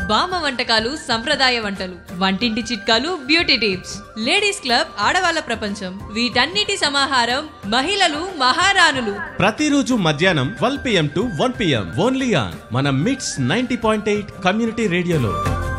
బామ్మ వంటకాలు సంప్రదాయ వంటలు వంటింటి చిట్కాలు బ్యూటీ టిప్స్ లేడీస్ క్లబ్ ఆడవాళ్ళ ప్రపంచం వీటన్నిటి సమాహారం మహిళలు మహారాణులు ప్రతిరోజు మధ్యాహ్నం twelve PM to one PM only on మన MITS ninety point eight community రేడియోలో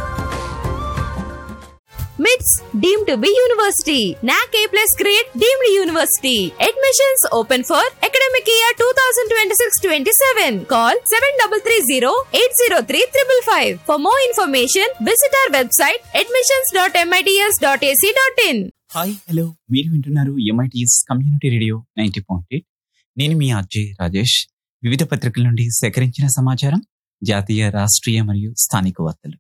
మిట్స్ deem to be university NAAC A plus grade deemed university admissions open for academic year two thousand twenty six twenty seven call seven double three zero eight zero three triple five for more information visit our website admissions dot MITS dot AC dot in hi hello మీరు వింటున్నారు MITS community radio ninety point eight నేను మీ అజయ్ రాజేష్ వివిధ పత్రికల నుండి సేకరించిన సమాచారం జాతీయ రాష్ట్రీయ మరియు స్థానిక వార్తలు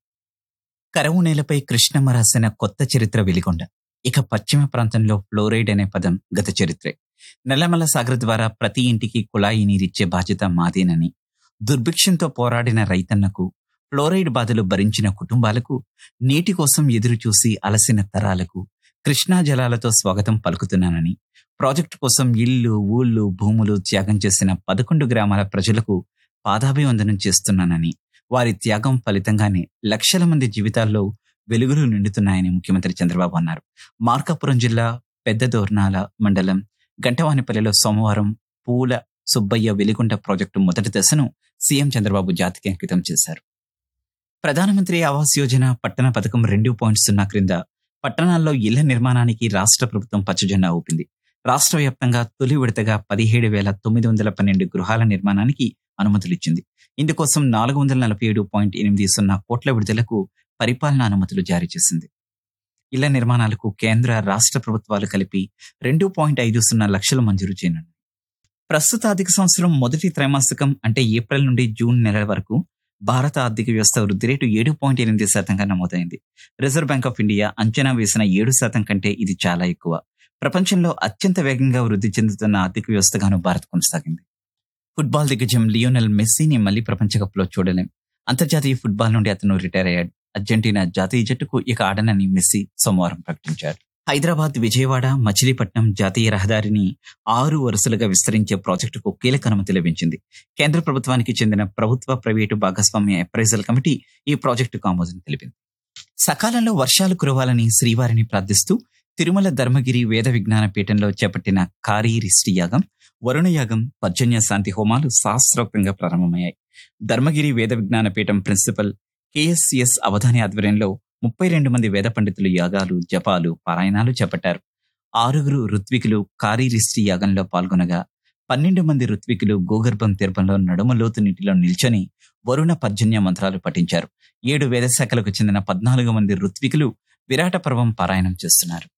కరువు నేలపై కృష్ణమ్మ రాసిన కొత్త చరిత్ర వెలిగొండ ఇక పశ్చిమ ప్రాంతంలో ఫ్లోరైడ్ అనే పదం గత చరిత్రే నల్లమల సాగర్ ద్వారా ప్రతి ఇంటికి కుళాయి నీరిచ్చే బాధ్యత మాదేనని దుర్భిక్షంతో పోరాడిన రైతన్నకు ఫ్లోరైడ్ బాధలు భరించిన కుటుంబాలకు నీటి కోసం ఎదురు చూసి అలసిన తరాలకు కృష్ణా జలాలతో స్వాగతం పలుకుతున్నానని ప్రాజెక్టు కోసం ఇల్లు ఊళ్ళు భూములు త్యాగం చేసిన పదకొండు గ్రామాల ప్రజలకు పాదాభివందనం చేస్తున్నానని వారి త్యాగం ఫలితంగానే లక్షల మంది జీవితాల్లో వెలుగులు నిండుతున్నాయని ముఖ్యమంత్రి చంద్రబాబు అన్నారు మార్కాపురం జిల్లా పెద్ద దోర్నాల మండలం గంటవానిపల్లిలో సోమవారం పూల సుబ్బయ్య వెలిగొండ ప్రాజెక్టు మొదటి దశను సీఎం చంద్రబాబు జాతికి అంకితం చేశారు ప్రధానమంత్రి ఆవాస్ యోజన పట్టణ పథకం రెండు పాయింట్ సున్నా క్రింద పట్టణాల్లో ఇళ్ల నిర్మాణానికి రాష్ట్ర ప్రభుత్వం పచ్చజెండా ఊపింది రాష్ట్ర వ్యాప్తంగా తొలి విడతగా పదిహేడు వేల తొమ్మిది వందల పన్నెండు గృహాల నిర్మాణానికి అనుమతులిచ్చింది ఇందుకోసం నాలుగు వందల నలభై ఏడు పాయింట్ ఎనిమిది సున్నా కోట్ల విడుదలకు పరిపాలనా అనుమతులు జారీ చేసింది ఇళ్ల నిర్మాణాలకు కేంద్ర రాష్ట్ర ప్రభుత్వాలు కలిపి రెండు పాయింట్ ఐదు సున్నా లక్షలు మంజూరు చేయనున్నాయి ప్రస్తుత ఆర్థిక సంవత్సరం మొదటి త్రైమాసికం అంటే ఏప్రిల్ నుండి జూన్ నెలల వరకు భారత ఆర్థిక వ్యవస్థ వృద్ధి రేటు ఏడు పాయింట్ ఎనిమిది శాతంగా నమోదైంది రిజర్వ్ బ్యాంక్ ఆఫ్ ఇండియా అంచనా వేసిన ఏడు శాతం కంటే ఇది చాలా ఎక్కువ ప్రపంచంలో అత్యంత వేగంగా వృద్ధి చెందుతున్న ఆర్థిక వ్యవస్థగాను భారత్ కొనసాగింది ఫుట్బాల్ దిగ్గజం లియోనెల్ మెస్సీని మళ్ళీ ప్రపంచ కప్లో చూడలేం అంతర్జాతీయ ఫుట్బాల్ నుండి అతను రిటైర్ అయ్యాడు అర్జెంటీనా జాతీయ జట్టుకు ఇక ఆడనని మెస్సీ సోమవారం ప్రకటించారు హైదరాబాద్ విజయవాడ మచిలీపట్నం జాతీయ రహదారిని ఆరు వరుసలుగా విస్తరించే ప్రాజెక్టుకు కీలక అనుమతి లభించింది కేంద్ర ప్రభుత్వానికి చెందిన ప్రభుత్వ ప్రైవేటు భాగస్వామ్య అప్రైజల్ కమిటీ ఈ ప్రాజెక్టుకు ఆమోదం తెలిపింది సకాలంలో వర్షాలు కురవాలని శ్రీవారిని ప్రార్థిస్తూ తిరుమల ధర్మగిరి వేద విజ్ఞాన పీఠంలో చేపట్టిన కారీరిష్టి యాగం వరుణ యాగం పర్జన్య శాంతి హోమాలు శాస్త్రోక్తంగా ప్రారంభమయ్యాయి ధర్మగిరి వేద విజ్ఞాన పీఠం ప్రిన్సిపల్ కేఎస్సిఎస్ అవధాని ఆధ్వర్యంలో ముప్పై రెండు మంది వేద పండితులు యాగాలు జపాలు పారాయణాలు చేపట్టారు ఆరుగురు ఋత్వికులు కారీరిష్టి యాగంలో పాల్గొనగా పన్నెండు మంది ఋత్వికులు గోగర్భం తీర్పంలో నడుమ లోతు నీటిలో నిల్చొని వరుణ పర్జన్య మంత్రాలు పఠించారు ఏడు వేదశాఖలకు చెందిన పద్నాలుగు మంది ఋత్వికులు విరాట పర్వం పారాయణం చేస్తున్నారు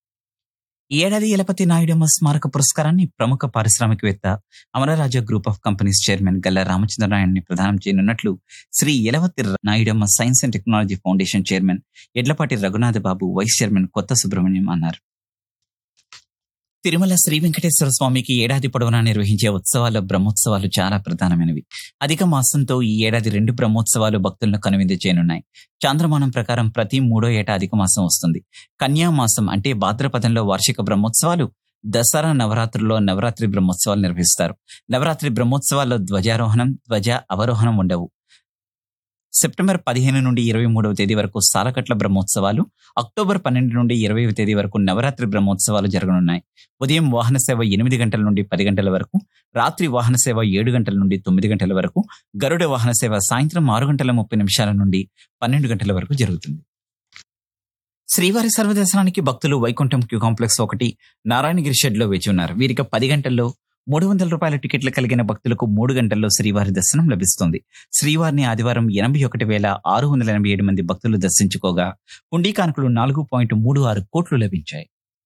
ఈ ఏడాది యలపతి నాయుడమ్మ స్మారక పురస్కారాన్ని ప్రముఖ పారిశ్రామికవేత్త Amararaja group of companies chairman Galla రామచంద్రనాయుడిని ప్రదానం చేయనున్నట్లు Shri Yalavathi Nayudamma science and technology foundation chairman Edlapati Raghunatha Babu vice chairman Kotha Subrahmanyam అన్నారు తిరుమల శ్రీ వెంకటేశ్వర స్వామికి ఏడాది పొడవునా నిర్వహించే ఉత్సవాల్లో బ్రహ్మోత్సవాలు చాలా ప్రధానమైనవి అధిక మాసంతో ఈ ఏడాది రెండు బ్రహ్మోత్సవాలు భక్తులను కనువిందు చేయనున్నాయి చాంద్రమానం ప్రకారం ప్రతి మూడో ఏటా అధిక మాసం వస్తుంది కన్యా మాసం అంటే భాద్రపదంలో వార్షిక బ్రహ్మోత్సవాలు దసరా నవరాత్రుల్లో నవరాత్రి బ్రహ్మోత్సవాలు నిర్వహిస్తారు నవరాత్రి బ్రహ్మోత్సవాల్లో ధ్వజారోహణం ధ్వజ అవరోహణం ఉండవు సెప్టెంబర్ పదిహేను నుండి ఇరవై మూడవ తేదీ వరకు సాలకట్ల బ్రహ్మోత్సవాలు అక్టోబర్ పన్నెండు నుండి ఇరవై తేదీ వరకు నవరాత్రి బ్రహ్మోత్సవాలు జరగనున్నాయి ఉదయం వాహన సేవ ఎనిమిది గంటల నుండి పది గంటల వరకు రాత్రి వాహన సేవ ఏడు గంటల నుండి తొమ్మిది గంటల వరకు గరుడ వాహన సేవ సాయంత్రం ఆరు గంటల ముప్పై నిమిషాల నుండి పన్నెండు గంటల వరకు జరుగుతుంది శ్రీవారి సర్వదర్శనానికి భక్తులు వైకుంఠం క్యూ కాంప్లెక్స్ ఒకటి నారాయణగిరి షెడ్ లో వేచి ఉన్నారు వీరికి పది గంటల్లో మూడు వందల రూపాయల టికెట్లు కలిగిన భక్తులకు మూడు గంటల్లో శ్రీవారి దర్శనం లభిస్తుంది శ్రీవారిని ఆదివారం ఎనభై ఒకటి వేల ఆరు వందల ఎనభై ఏడు మంది భక్తులు దర్శించుకోగా హుండీ కానుకలు నాలుగు పాయింట్ మూడు ఆరు కోట్లు లభించాయి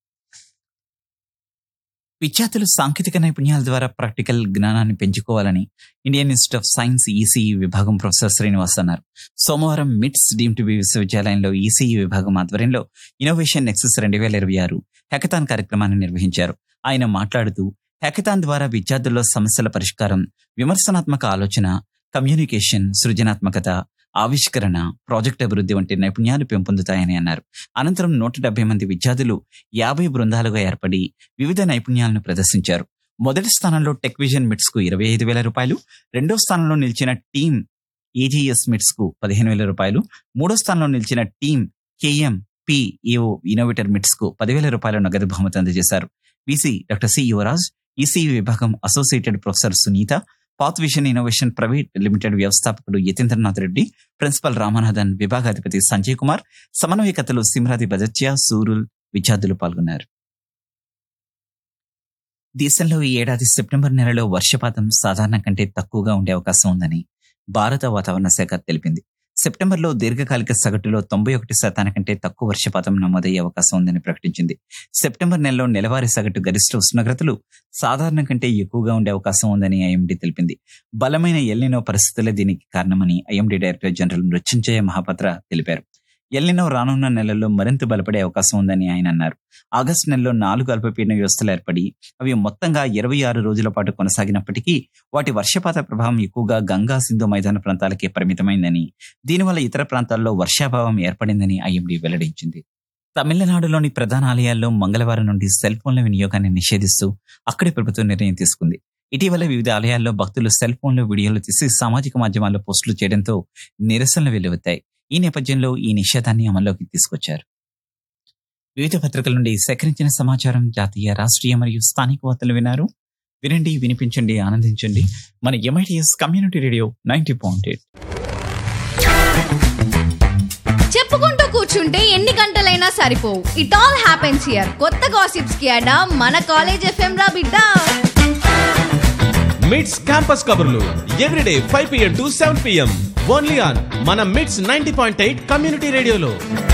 విద్యార్థులు సాంకేతిక నైపుణ్యాల ద్వారా ప్రాక్టికల్ జ్ఞానాన్ని పెంచుకోవాలని Indian institute of science ECE విభాగం ప్రొఫెసర్ శ్రీనివాస్ అన్నారు సోమవారం మిట్స్ డీమ్ టు బి విశ్వవిద్యాలయంలో ఈసీఈ విభాగం ఆధ్వర్యంలో ఇన్నోవేషన్ నెక్సెస్ రెండు వేల ఇరవై ఆరు హెకథాన్ కార్యక్రమాన్ని నిర్వహించారు ఆయన మాట్లాడుతూ హ్యాకథాన్ ద్వారా విద్యార్థుల్లో సమస్యల పరిష్కారం విమర్శనాత్మక ఆలోచన కమ్యూనికేషన్ సృజనాత్మకత ఆవిష్కరణ ప్రాజెక్ట్ అభివృద్ధి వంటి నైపుణ్యాలు పెంపొందుతాయని అన్నారు అనంతరం నూట డెబ్బై మంది విద్యార్థులు యాభై బృందాలుగా ఏర్పడి వివిధ నైపుణ్యాలను ప్రదర్శించారు మొదటి స్థానంలో టెక్ విజన్ మిట్స్ కు ఇరవై ఐదు వేల రూపాయలు రెండో స్థానంలో నిలిచిన టీమ్ ఏజీఎస్ మిట్స్ కు పదిహేను వేల రూపాయలు మూడో స్థానంలో నిలిచిన టీం కేఎం పిఈఓ ఇన్నోవేటర్ మిట్స్ కు పదివేల రూపాయల నగదు బహుమతి అందజేశారు VC doctor C Yuvaraj ECE విభాగం associated professor Sunitha path vision innovation private limited వ్యవస్థాపకుడు యతీంద్రనాథ్ రెడ్డి ప్రిన్సిపల్ రామనాథన్ విభాగాధిపతి సంజయ్ కుమార్ సమన్వయకర్తలు సిమ్రాది బజత్య సూరుల్ విద్యార్థులు పాల్గొన్నారు దేశంలో ఈ ఏడాది సెప్టెంబర్ నెలలో వర్షపాతం సాధారణ కంటే తక్కువగా ఉండే అవకాశం ఉందని భారత వాతావరణ శాఖ తెలిపింది సెప్టెంబర్లో దీర్ఘకాలిక సగటులో తొంభై ఒకటి శాతానికంటే తక్కువ వర్షపాతం నమోదయ్యే అవకాశం ఉందని ప్రకటించింది సెప్టెంబర్ నెలలో నెలవారీ సగటు గరిష్ట ఉష్ణోగ్రతలు సాధారణ కంటే ఎక్కువగా ఉండే అవకాశం ఉందని ఐఎండీ తెలిపింది బలమైన ఎల్లినో పరిస్థితులే దీనికి కారణమని IMD director general Mrutyunjay Mohapatra తెలిపారు ఎల్లినో రానున్న నెలల్లో మరింత బలపడే అవకాశం ఉందని ఆయన అన్నారు ఆగస్టు నెలలో నాలుగు అల్పపీడన వ్యవస్థలు ఏర్పడి అవి మొత్తంగా ఇరవై ఆరు రోజుల పాటు కొనసాగినప్పటికీ వాటి వర్షపాత ప్రభావం ఎక్కువగా గంగా సింధు మైదాన ప్రాంతాలకే పరిమితమైందని దీనివల్ల ఇతర ప్రాంతాల్లో వర్షాభావం ఏర్పడిందని ఐఎండీ వెల్లడించింది తమిళనాడులోని ప్రధాన ఆలయాల్లో మంగళవారం నుండి సెల్ ఫోన్ల వినియోగాన్ని నిషేధిస్తూ అక్కడి ప్రభుత్వం నిర్ణయం తీసుకుంది ఇటీవల వివిధ ఆలయాల్లో భక్తులు సెల్ ఫోన్లో వీడియోలు తీసి సామాజిక మాధ్యమాల్లో పోస్టులు చేయడంతో నిరసనలు వెల్లువెత్తాయి ఈ నేపథ్యంలో ఈ నిషేధాన్ని అమల్లోకి తీసుకొచ్చారు వివిధ పత్రికల నుండి సేకరించిన సమాచారం జాతీయ రాష్ట్రీయ మరియు స్థానిక వార్తలు విన్నారు వినండి వినిపించండి ఆనందించండి మన MITS community radio ninety point eight చెప్పుకుంటూ కూర్చుంటే ఎన్ని గంటలైనా సరిపోవు ఇట్ ఆల్ హ్యాపెన్స్ హియర్ కొత్త గాసిప్స్ కి అడా మన కాలేజ్ ఎఫ్ఎం రా బిడ్డ మిడ్స్ క్యాంపస్ కబుర్లు everyday five PM to seven PM only on మన MITS ninety point eight community రేడియోలో